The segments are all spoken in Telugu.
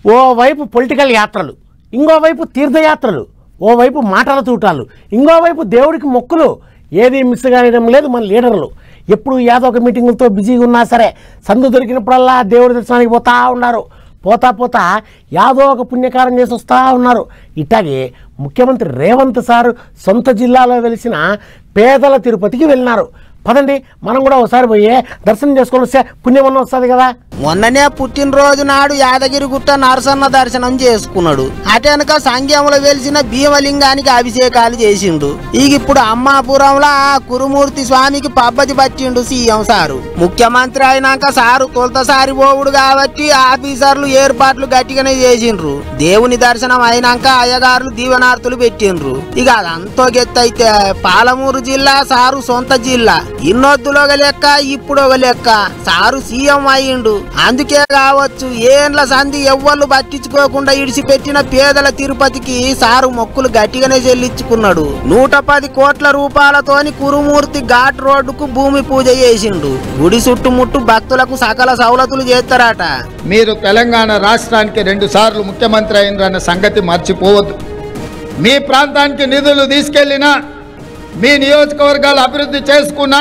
ఓవైపు పొలిటికల్ యాత్రలు ఇంకోవైపు తీర్థయాత్రలు ఓవైపు మాటల తూటాలు ఇంకోవైపు దేవుడికి మొక్కులు ఏది మిస్ కానియడం లేదు మన లీడర్లు ఎప్పుడు ఏదో ఒక మీటింగులతో బిజీగా ఉన్నా సరే సందు దొరికినప్పుడల్లా దేవుడి దర్శనానికి పోతా ఉన్నారు పోతా పోతా యాదో ఒక పుణ్యకారం చేసి వస్తూ ఉన్నారు ఇట్లాగే ముఖ్యమంత్రి రేవంత్ సార్ సొంత జిల్లాలో వెలిసిన పేదల తిరుపతికి వెళ్ళినారు పదండి మనం కూడా ఒకసారి పోయి దర్శనం చేసుకొని వస్తే పుణ్యమన్న వస్తుంది కదా మొన్ననే పుట్టినరోజు నాడు యాదగిరిగుట్ట నరసన్న దర్శనం చేసుకున్నాడు అటెనక సంఘంలో వెలిసిన భీమలింగానికి అభిషేకాలు చేసిండు ఇక ఇప్పుడు అమ్మాపురంలో ఆ కురుమూర్తి స్వామికి పబ్బతి పట్టిండు సీఎం సారు ముఖ్యమంత్రి అయినాక సారు తొలతసారి పోవుడు కాబట్టి ఆఫీసర్లు ఏర్పాట్లు గట్టిగానే చేసిండ్రు దేవుని దర్శనం అయినాక అయ్యగారులు దీవెనార్తులు పెట్టిండ్రు ఇక అదంతో గెత్తైతే పాలమూరు జిల్లా సారు సొంత జిల్లా ఇన్నొద్దులో ఒక లెక్క ఇప్పుడు ఒక లెక్క సారు సీఎం అయ్యిండు అందుకే కావచ్చు ఏండ్ల సంధి ఎవ్వళ్ళు పట్టించుకోకుండా ఇడిచిపెట్టిన పేదల తిరుపతికి సారు మొక్కులు గట్టిగానే చెల్లించుకున్నాడు నూట పది కోట్ల రూపాయలతోని కురుమూర్తి ఘాట్ రోడ్డుకు భూమి పూజ చేసిండు గుడి చుట్టుముట్టు భక్తులకు సకల సౌలతులు చేస్తారట మీరు తెలంగాణ రాష్ట్రానికి రెండు సార్లు ముఖ్యమంత్రి అయినరన్న సంగతి మర్చిపోవద్దు మీ ప్రాంతానికి నిధులు తీసుకెళ్ళినా మీ నియోజకవర్గాలు అభివృద్ధి చేసుకున్నా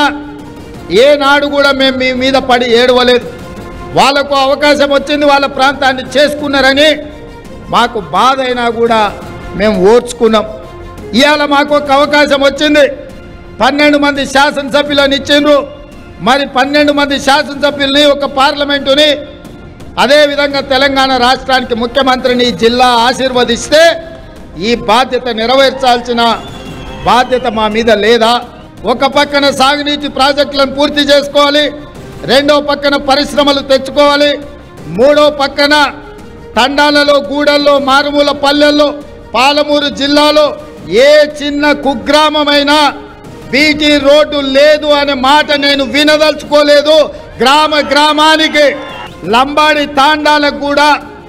ఏనాడు కూడా మేము మీ మీద పడి ఏడవలేదు వాళ్ళకు అవకాశం వచ్చింది వాళ్ళ ప్రాంతాన్ని చేసుకున్నారని మాకు బాధ అయినా కూడా మేము ఓర్చుకున్నాం ఇవాళ మాకు ఒక అవకాశం వచ్చింది పన్నెండు మంది శాసనసభ్యులను ఇచ్చిండ్రు మరి పన్నెండు మంది శాసనసభ్యుల్ని ఒక పార్లమెంటుని అదేవిధంగా తెలంగాణ రాష్ట్రానికి ముఖ్యమంత్రిని ఈ జిల్లా ఆశీర్వదిస్తే ఈ బాధ్యత నెరవేర్చాల్సిన బాధ్యత మా మీద లేదా ఒక పక్కన సాగునీటి ప్రాజెక్టులను పూర్తి చేసుకోవాలి రెండో పక్కన పరిశ్రమలు తెచ్చుకోవాలి మూడో పక్కన తండాలలో గూడల్లో మారుమూల పల్లెల్లో పాలమూరు జిల్లాలో ఏ చిన్న కుగ్రామమైనా బీటీ రోడ్డు లేదు అనే మాట నేను వినదలుచుకోలేదు గ్రామ గ్రామానికి లంబాడి తాండాలకు కూడా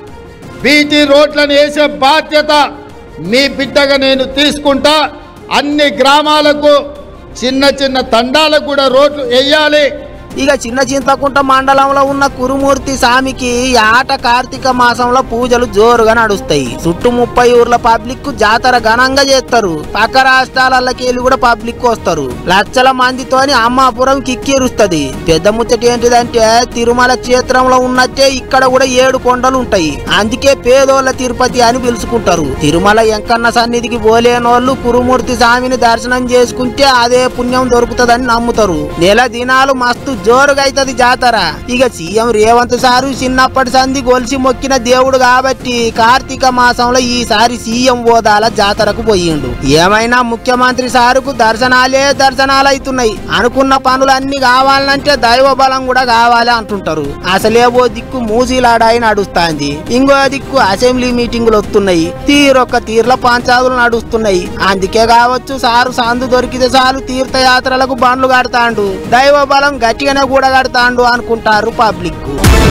బీటీ రోడ్లను వేసే బాధ్యత మీ బిడ్డగా నేను తీసుకుంటా అన్ని గ్రామాలకు చిన్న చిన్న తండాలకు కూడా రోడ్లు వేయాలి ఇక చిన్న చింతకుంట మండలంలో ఉన్న కురుమూర్తి స్వామికి ఈ ఆట కార్తీక మాసంలో పూజలు జోరుగా నడుస్తాయి చుట్టూ ముప్పై ఊర్ల పబ్లిక్ కు జాతర ఘనంగా చేస్తారు పక్క రాష్ట్రాలకి వెళ్ళి కూడా పబ్లిక్ వస్తారు లక్షల మందితోని అమ్మాపురం కిక్కిరుస్తది పెద్ద ముచ్చట ఏంటిదంటే తిరుమల క్షేత్రంలో ఉన్నట్టే ఇక్కడ కూడా ఏడు కొండలు ఉంటాయి అందుకే పేదోళ్ళ తిరుపతి అని పిలుచుకుంటారు తిరుమల ఎంకన్న సన్నిధికి పోలేనోళ్ళు కురుమూర్తి స్వామిని దర్శనం చేసుకుంటే అదే పుణ్యం దొరుకుతదని నమ్ముతారు నెల దినాలు మస్తు జోరుగా అవుతుంది జాతర ఇక సీఎం రేవంత్ సారు చిన్నప్పటి సంధి గొలిసి మొక్కిన దేవుడు కాబట్టి కార్తీక మాసంలో ఈసారి సీఎం హోదాల జాతరకు పోయిండు ఏమైనా ముఖ్యమంత్రి సారుకు దర్శనాలే దర్శనాలు అవుతున్నాయి అనుకున్న పనులన్నీ కావాలంటే దైవ బలం కూడా కావాలి అంటుంటారు అసలే ఓ దిక్కు మూసీలాడాయి నడుస్తాంది ఇంకో దిక్కు అసెంబ్లీ మీటింగులు వస్తున్నాయి తీరొక్క తీర్ల పంచాదులు నడుస్తున్నాయి అందుకే కావచ్చు సారు సందు దొరికితే చాలు తీర్థయాత్రలకు బండ్లు కడతాండు దైవ బలం గట్టిగానే కూడా కడతాండు అనుకుంటారు పబ్లిక్